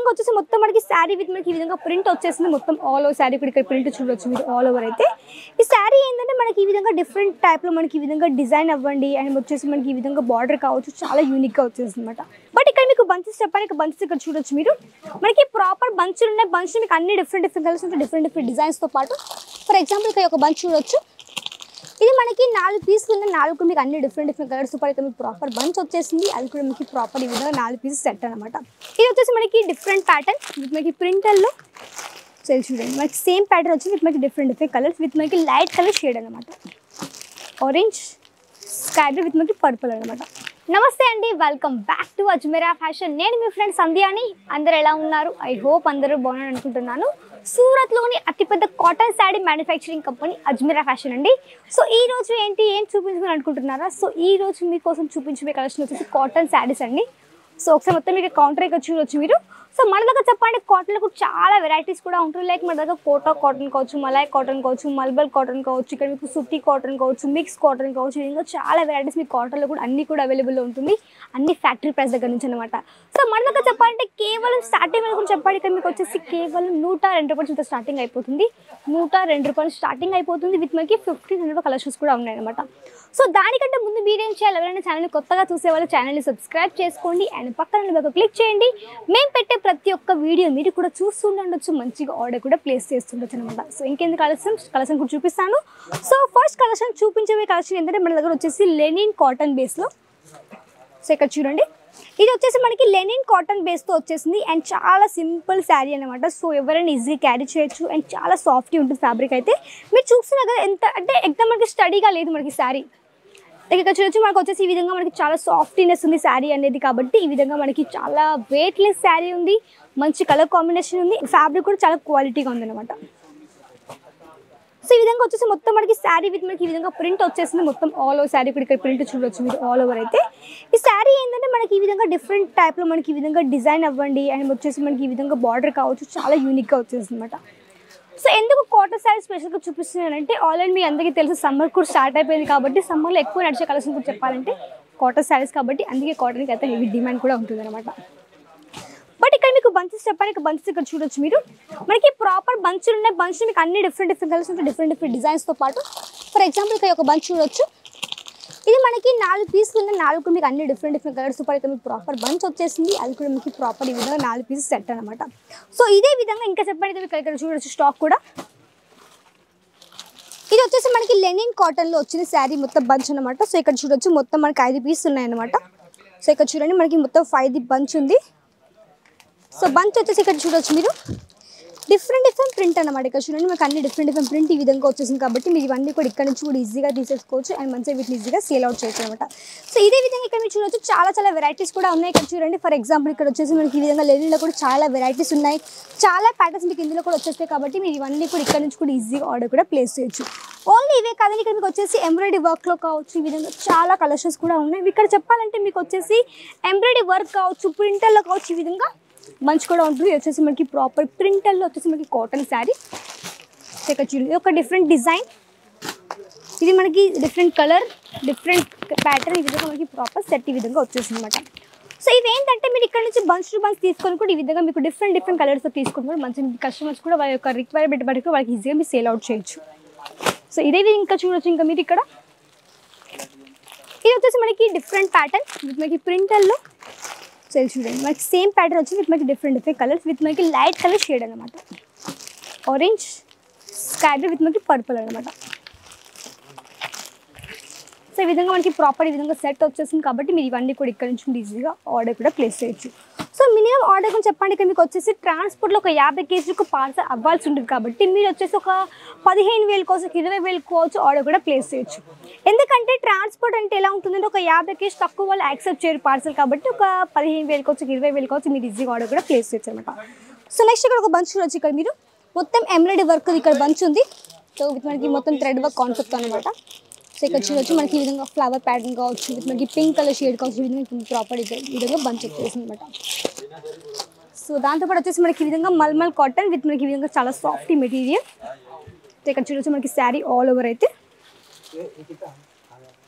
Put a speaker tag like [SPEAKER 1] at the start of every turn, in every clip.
[SPEAKER 1] విధంగా వచ్చేసి మొత్తం మనకి శారీ విత్ మనకి ఈ విధంగా ప్రింట్ వచ్చేసింది మొత్తం ఆల్ ఓవర్ శారీ కూడా ఇక్కడ ప్రింట్ చూడొచ్చు మీరు ఆల్ ఓవర్ అయితే ఈ శారీ ఏంటంటే మనకి ఈ విధంగా డిఫరెంట్ టైప్లో మనకి ఈ విధంగా డిజైన్ అవ్వండి అండ్ వచ్చేసి మనకి ఈ విధంగా బార్డర్ కావచ్చు చాలా యూనిక్గా వచ్చేసింది అనమాట బట్ ఇక్కడ మీకు బంచెస్ చెప్పడానికి బంచెస్ ఇక్కడ చూడొచ్చు మీరు మనకి ప్రాపర్ బంచులు ఉన్నాయి బంచ్ మీకు అన్ని డిఫరెంట్ డిఫరెంట్ కలర్స్ ఉంటాయి డిఫరెంట్ డిఫరెంట్ డిజైన్స్తో పాటు ఫర్ ఎగ్జాంపుల్ ఇక్కడ ఒక బంచ్ చూడొచ్చు ఇది మనకి నాలుగు పీసులు ఉన్నాయి నాలుగు మీకు అన్ని డిఫరెంట్ డిఫరెంట్ కలర్స్ సూపర్ అయితే మీకు ప్రాపర్ బంచ్ వచ్చేసింది అది కూడా మీకు ప్రాపర్ ఈ విధంగా నాలుగు పీసెస్ సెట్ అనమాట ఇది వచ్చేసి మనకి డిఫరెంట్ ప్యాటర్న్ విత్ మనకి ప్రింటర్లో సరే చూడండి మనకి సేమ్ ప్యాటర్న్ వచ్చి విత్ మనకి డిఫరెంట్ డిఫరెంట్ కలర్స్ విత్ మనకి లైట్ కలర్ షేడ్ అనమాట ఆరెంజ్ స్కై బ్లూ విత్ మనకి పర్పుల్ అనమాట నమస్తే అండి welcome back to Ajmera fashion నేను మీ ఫ్రెండ్ సంధ్యాని అందరు ఎలా ఉన్నారు ఐ హోప్ అందరూ బాగున్నారు అనుకుంటున్నాను సూరత్లోని అతిపెద్ద cotton sari manufacturing company Ajmera fashion అండి సో ఈ రోజు ఏంటి ఏం చూపించుకుని అనుకుంటున్నారా సో ఈ రోజు మీకోసం చూపించే కలెక్షన్ వచ్చేసి కాటన్ శారీస్ అండి సో ఒకసారి మొత్తం మీకు కౌంటర్ ఇక్కడ చూడొచ్చు మీరు సో మన దగ్గర చెప్పండి కాటన్లో కూడా చాలా వెరైటీస్ కూడా ఉంటుంది లైక్ మన దగ్గర కోటా కాటన్ కావచ్చు మలాయ్ కాటన్ కావచ్చు మల్బల్ కాటన్ కావచ్చు ఇక్కడ మీకు సుట్టి కాటన్ కావచ్చు మిక్స్ కాటన్ కావచ్చు ఇంకా చాలా వెరైటీస్ మీకు కాటన్లో కూడా అన్ని కూడా అవైలబుల్లో ఉంటుంది అన్ని ఫ్యాక్టరీ ప్రైస్ దగ్గర నుంచి అనమాట సో మన దగ్గర చెప్పాలంటే కేవలం స్టార్టింగ్ వరకు చెప్పండి ఇక్కడ మీకు వచ్చేసి కేవలం నూట రెండు రూపాయలు నుంచి స్టార్టింగ్ అయిపోతుంది నూట రెండు రూపాయలు స్టార్టింగ్ అయిపోతుంది విత్ మనకి ఫిఫ్టీన్ హండ్రెడ్ కలెక్షన్స్ కూడా ఉన్నాయి అనమాట సో దానికంటే ముందు మీరేం చేయాలి ఎవరైనా ఛానల్ కొత్తగా చూసే వాళ్ళు ఛానల్ని సబ్స్క్రైబ్ చేసుకోండి అండ్ పక్కన ఒక క్లిక్ చేయండి మేము పెట్టే ప్రతి ఒక్క వీడియో మీరు కూడా చూస్తుండొచ్చు మంచిగా ఆర్డర్ కూడా ప్లేస్ చేస్తుండొచ్చు అనమాట సో ఇంకెందుకు కలెక్షన్ కలెక్షన్ కూడా చూపిస్తాను సో ఫస్ట్ కలెక్షన్ చూపించే కలెక్షన్ ఏంటంటే మన దగ్గర వచ్చేసి లెనిన్ కాటన్ బేస్లో సో ఇక్కడ చూడండి ఇది వచ్చేసి మనకి లెనిన్ కాటన్ బేస్తో వచ్చేసింది అండ్ చాలా సింపుల్ శారీ అనమాట సో ఎవరైనా ఈజీ క్యారీ చేయొచ్చు అండ్ చాలా సాఫ్ట్ ఉంటుంది ఫ్యాబ్రిక్ అయితే మీరు చూస్తున్నా కదా ఎంత అంటే ఎగ్జామ్ మనకి స్టడీగా లేదు మనకి శారీ ఇక్కడ చూడొచ్చు మనకు వచ్చేసి ఈ విధంగా మనకి చాలా సాఫ్ట్నెస్ ఉంది శారీ అనేది కాబట్టి ఈ విధంగా మనకి చాలా వెయిట్లెస్ శారీ ఉంది మంచి కలర్ కాంబినేషన్ ఉంది ఫ్యాబ్రిక్ కూడా చాలా క్వాలిటీగా ఉంది అనమాట సో ఈ విధంగా వచ్చేసి మొత్తం మనకి శారీ విత్ మనకి ఈ విధంగా ప్రింట్ వచ్చేసింది మొత్తం ఆల్ ఓవర్ శారీ కూడా ఇక్కడ ప్రింట్ చూడొచ్చు మీరు ఆల్ ఓవర్ అయితే ఈ శారీ ఏంటంటే మనకి ఈ విధంగా డిఫరెంట్ టైప్లో మనకి ఈ విధంగా డిజైన్ అవ్వండి అండ్ వచ్చేసి మనకి ఈ విధంగా బార్డర్ కావచ్చు చాలా యూనిక్గా వచ్చేసింది అనమాట సో ఎందుకు కాటన్ శారీ స్పెషల్గా చూపిస్తున్నానంటే ఆల్రెడీ మీ అందరికీ తెలుసు సమ్మర్ కూడా స్టార్ట్ అయిపోయింది కాబట్టి సమ్మర్లో ఎక్కువ నడిచే కలెక్షన్ కూడా చెప్పాలంటే కాటన్ శారీస్ కాబట్టి అందుకే కాటన్కి అయితే హెవీ డిమాండ్ కూడా ఉంటుంది అనమాట బట్ ఇక్కడ మీకు బంచెస్ చెప్పడానికి బంచెస్ ఇక్కడ చూడొచ్చు మీరు మనకి ప్రాపర్ బంచులు ఉన్నాయి బంచ్ మీకు అన్ని డిఫరెంట్ డిఫరెంట్ కలర్స్ ఉంటాయి డిఫరెంట్ డిఫరెంట్ డిజైన్స్తో పాటు ఫర్ ఎగ్జాంపుల్ ఇక్కడ ఒక బంచ్ చూడొచ్చు ఇది మనకి నాలుగు పీసులు ఉన్నాయి నాలుగు మీకు అన్ని డిఫరెంట్ డిఫరెంట్ కలర్స్ పాటు ఇక్కడ మీకు ప్రాపర్ బంచ్ వచ్చేసింది అది కూడా మీకు ప్రాపర్ ఈ విధంగా నాలుగు పీసెస్ సెట్ అనమాట సో ఇదే విధంగా ఇంకా చెప్పండి మీకు ఇక్కడ చూడొచ్చు స్టాక్ కూడా ఇది వచ్చేసి మనకి లెనిన్ కాటన్లో వచ్చిన శారీ మొత్తం బంచ్ అనమాట సో ఇక్కడ చూడొచ్చు మొత్తం మనకి ఐదు పీసులు ఉన్నాయన్నమాట సో ఇక్కడ చూడండి మనకి మొత్తం ఫైవ్ ది బంచ్ ఉంది సో బంచ్ వచ్చేసి ఇక్కడ చూడొచ్చు మీరు డిఫరెంట్ డిఫరెంట్ ప్రింట్ అనమాట ఇక్కడ చూడండి మనకు అన్ని డిఫరెంట్ డిఫరెంట్ ప్రింట్ ఈ విధంగా వచ్చేసింది కాబట్టి మీరు ఇవన్నీ కూడా ఇక్కడ నుంచి కూడా ఈజీగా తీసేసుకోవచ్చు అండ్ మంచిగా వీటిని ఈజీగా సేల్ అవుట్ చేయొచ్చు అనమాట సో ఇదే విధంగా ఇక్కడ మీరు చూడొచ్చు చాలా చాలా వెరైటీస్ కూడా ఉన్నాయి ఇక్కడ చూడండి ఫర్ ఎగ్జాంపుల్ ఇక్కడ వచ్చేసి మనకి ఈ విధంగా లెనిన్లో కూడా చాలా వెరైటీస్ ఉన్నాయి చాలా ప్యాటర్న్స్ మీకు ఇందులో కూడా వచ్చేస్తాయి కాబట్టి మీరు ఇవన్నీ కూడా ఇక్కడ నుంచి కూడా ఈజీగా ఆర్డర్ కూడా ప్లేస్ చేయొచ్చు ఓన్లీ ఇవే కాదండి ఇక్కడ మీకు వచ్చేసి ఎంబ్రాయిడరీ వర్క్లో కావచ్చు ఈ విధంగా చాలా కలెక్షన్స్ కూడా ఉన్నాయి ఇక్కడ చెప్పాలంటే మీకు వచ్చేసి ఎంబ్రాయిడరీ వర్క్ కావచ్చు ప్రింటర్లో కావచ్చు ఈ విధంగా మంచి కూడా ఉంటుంది ఇది వచ్చేసి మనకి ప్రాపర్ ప్రింటర్లో వచ్చేసి మనకి కాటన్ శారీ ఇక్కడ చూడండి ఇది ఒక డిఫరెంట్ డిజైన్ ఇది మనకి డిఫరెంట్ కలర్ డిఫరెంట్ ప్యాటర్న్ ఈ విధంగా మనకి ప్రాపర్ సెట్ ఈ విధంగా వచ్చేసింది అనమాట సో ఇవి ఏంటంటే మీరు ఇక్కడ నుంచి బంచ్ టు బంచ్ తీసుకొని కూడా ఈ విధంగా మీకు డిఫరెంట్ డిఫరెంట్ కలర్స్ తీసుకొని కూడా మంచి కస్టమర్స్ కూడా వాళ్ళ యొక్క రిక్వైర్మెంట్ బట్టి కూడా వాళ్ళకి ఈజీగా మీరు సేల్ అవుట్ చేయొచ్చు సో ఇదే విధంగా ఇంకా చూడొచ్చు ఇంకా మీరు ఇక్కడ ఇది వచ్చేసి మనకి డిఫరెంట్ ప్యాటర్న్ మనకి ప్రింటర్లో సో ఇది చూడండి మనకి సేమ్ ప్యాటర్న్ వచ్చి విత్ మనకి డిఫరెంట్ డిఫరెంట్ కలర్స్ విత్ మనకి లైట్ కలర్ షేడ్ అనమాట ఆరెంజ్ స్కై బ్లూ విత్ మనకి పర్పుల్ అనమాట సో ఈ విధంగా మనకి ప్రాపర్ ఈ విధంగా సెట్ వచ్చేసింది కాబట్టి మీరు ఇవన్నీ కూడా ఇక్కడ నుంచి ఈజీగా ఆర్డర్ కూడా ప్లేస్ చేయొచ్చు సో మినిమం ఆర్డర్ గురించి చెప్పండి ఇక్కడ మీకు వచ్చేసి ట్రాన్స్పోర్ట్లో ఒక యాభై కేజీలకు పార్సల్ అవ్వాల్సి ఉంటుంది కాబట్టి మీరు వచ్చేసి ఒక పదిహేను వేలు కోసం ఇరవై వేలు కోవచ్చు ఆర్డర్ కూడా ప్లేస్ చేయొచ్చు ఎందుకంటే ట్రాన్స్పోర్ట్ అంటే ఎలా ఉంటుందంటే ఒక యాభై కేజీ తక్కువ వాళ్ళు యాక్సెప్ట్ చేయరు పార్సల్ కాబట్టి ఒక పదిహేను వేలు కావచ్చు ఇరవై వేలు కావచ్చు మీరు ఈజీగా ఆర్డర్ కూడా ప్లేస్ చేయొచ్చు అనమాట సో నెక్స్ట్ ఇక్కడ ఒక బంచ్ చూడొచ్చు ఇక్కడ మీరు మొత్తం ఎంబ్రాయిడరీ వర్క్ ఇక్కడ బంచ్ ఉంది సో ఇది మనకి మొత్తం థ్రెడ్ వర్క్ కాన్సెప్ట్ అనమాట సో ఇక్కడ చూడొచ్చు మనకి ఈ విధంగా ఫ్లవర్ ప్యాటర్న్ కావచ్చు ఇది మనకి పింక్ కలర్ షేడ్ కావచ్చు ఈ విధంగా ప్రాపర్ ఈ విధంగా బంచ్ వచ్చేసింది అనమాట సో దాంతోపాటు వచ్చేసి మనకి ఈ విధంగా మల్మల్ కాటన్ విత్ మనకి ఈ విధంగా చాలా సాఫ్ట్ మెటీరియల్ సో ఇక్కడ చూడొచ్చు మనకి శారీ ఆల్ ఓవర్ అయితే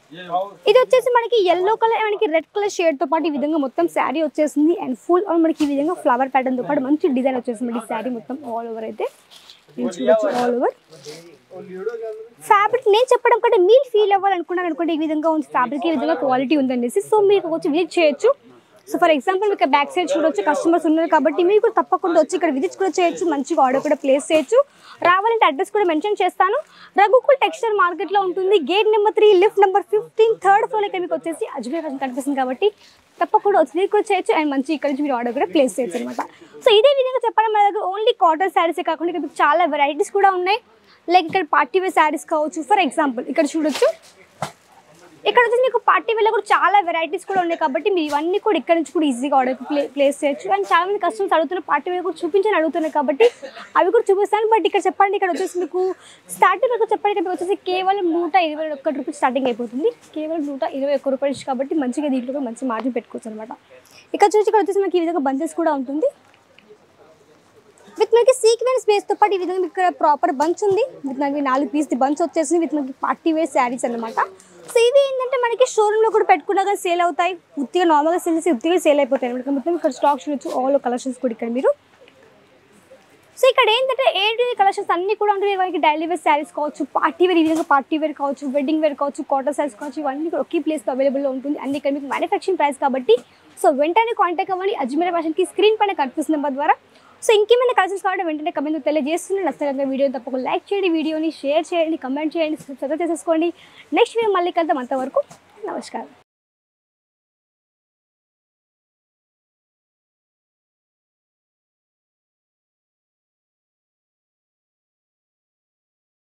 [SPEAKER 1] ఇది వచ్చేసి మనకి ఎల్లో కలర్ మనకి రెడ్ కలర్ షేడ్ తో పాటు ఈ విధంగా మొత్తం శారీ వచ్చేసింది అండ్ ఫుల్ మనకి ఈ విధంగా ఫ్లవర్ ప్యాటర్న్ తో పాటు మంచి డిజైన్ వచ్చేసింది ఈ శారీ మొత్తం ఆల్ ఓవర్ అయితే నేను చూడొచ్చు ఆల్ ఓవర్ ఫ్యాబ్రిక్ నేను చెప్పడం కంటే మీరు ఫీల్ అవ్వాలనుకున్నారు అనుకోండి ఈ విధంగా ఉంది ఫ్యాబ్రిక్ ఈ విధంగా క్వాలిటీ ఉందనేసి సో మీకు వచ్చి విజిట్ చేయొచ్చు సో ఫర్ ఎగ్జాంపుల్ మీకు బ్యాక్ సైడ్ చూడొచ్చు కస్టమర్స్ ఉన్నారు కాబట్టి మీరు కూడా తప్పకుండా వచ్చి ఇక్కడ విజిట్ కూడా చేయొచ్చు మంచిగా ఆర్డర్ కూడా ప్లేస్ చేయొచ్చు రావాలంటే అడ్రస్ కూడా మెన్షన్ చేస్తాను రఘుకుల్ టెక్స్టైల్ మార్కెట్లో ఉంటుంది gate number three lift number fifteen third floor ఇక్కడ మీకు వచ్చేసి అజ్మీర్ రంగు కనిపిస్తుంది కాబట్టి తప్పకుండా వచ్చి మీరు కూడా చేయొచ్చు అండ్ మంచి ఇక్కడ నుంచి మీరు ఆర్డర్ కూడా ప్లేస్ చేయొచ్చు అనమాట సో ఇదే విధంగా చెప్పడం మన దగ్గర ఓన్లీ కాటన్ శారీసే కాకుండా ఇక్కడ మీకు చాలా వెరైటీస్ కూడా ఉన్నాయి లైక్ ఇక్కడ పార్టీ వేర్ శారీస్ కావచ్చు ఫర్ ఎగ్జాంపుల్ ఇక్కడ చూడొచ్చు ఇక్కడ వచ్చేసి మీకు పార్టీ వేర్లో కూడా చాలా వెరైటీస్ కూడా ఉన్నాయి కాబట్టి మీరు ఇవన్నీ కూడా ఇక్కడ నుంచి కూడా ఈజీగా ఆర్డర్ ప్లే ప్లేస్ చేయొచ్చు అండ్ చాలా మంది కస్టమర్స్ అడుగుతున్న పార్టీ వేర్ కూడా చూపించని అడుగుతున్నాయి కాబట్టి అవి కూడా చూపిస్తాను బట్ ఇక్కడ చెప్పండి ఇక్కడ వచ్చేసి మీకు స్టార్టింగ్ మీకు చెప్పండి ఇక్కడ మీకు వచ్చేసి కేవలం నూట ఇరవై ఒక్క రూపాయలు స్టార్టింగ్ అయిపోతుంది కేవలం నూట ఇరవై ఒక్క రూపాయలు కాబట్టి మంచిగా దీంట్లో కూడా మంచి మార్జిన్ పెట్టుకోవచ్చు అనమాట ఇక్కడ చూసి ఇక్కడ వచ్చేసి మనకి ఈ విధంగా బంచెస్ కూడా ఉంటుంది విత్ మనకి సీక్వెన్స్ బేస్తో పాటు ఈ విధంగా మీకు ఇక్కడ ప్రాపర్ బంచ్ ఉంది విత్ మనకి నాలుగు పీస్ బంచ్ వచ్చేసింది విత్ మనకి పార్టీ వేర్ శారీస్ అనమాట సో ఇవి ఏంటంటే మనకి షోరూంలో కూడా పెట్టుకున్నా కానీ సేల్ అవుతాయి ఉత్తిగా నార్మల్గా సేల్ చేసి ఉత్తిగా సేల్ అయిపోతాయి అనమాట మొత్తం ఇక్కడ స్టాక్ చూడొచ్చు ఆల్ కలెక్షన్స్ కూడా ఇక్కడ మీరు సో ఇక్కడ ఏంటంటే ఏంటి కలెక్షన్స్ అన్ని కూడా ఉంటాయి మనకి డైలీ వేర్ శారీస్ కావచ్చు పార్టీ వేర్ ఈ విధంగా పార్టీ వేర్ కావచ్చు వెడ్డింగ్ వేర్ కావచ్చు కాటన్ శారీస్ కావచ్చు ఇవన్నీ కూడా ఒకే ప్లేస్లో అవైలబుల్లో ఉంటుంది అన్ని ఇక్కడ మీకు మ్యానుఫ్యాక్చరింగ్ ప్రైస్ కాబట్టి సో వెంటనే కాంటాక్ట్ అవ్వండి అజ్మీర్ ఫ్యాషన్కి స్క్రీన్ పైన కనిపిస్తున్న నెంబర్ ద్వారా సో ఇంకేమైనా కలెక్షన్స్ కావాలంటే వెంటనే కమెంట్ తెలియజేస్తున్నాను నచ్చగా వీడియో తప్పకుండా లైక్ చేయండి వీడియోని షేర్ చేయండి కమెంట్ చేయండి సబ్స్క్రైబ్ చేసేసుకోండి నెక్స్ట్ వీడియో మళ్ళీ కలుద్దాం అంతవరకు నమస్కారం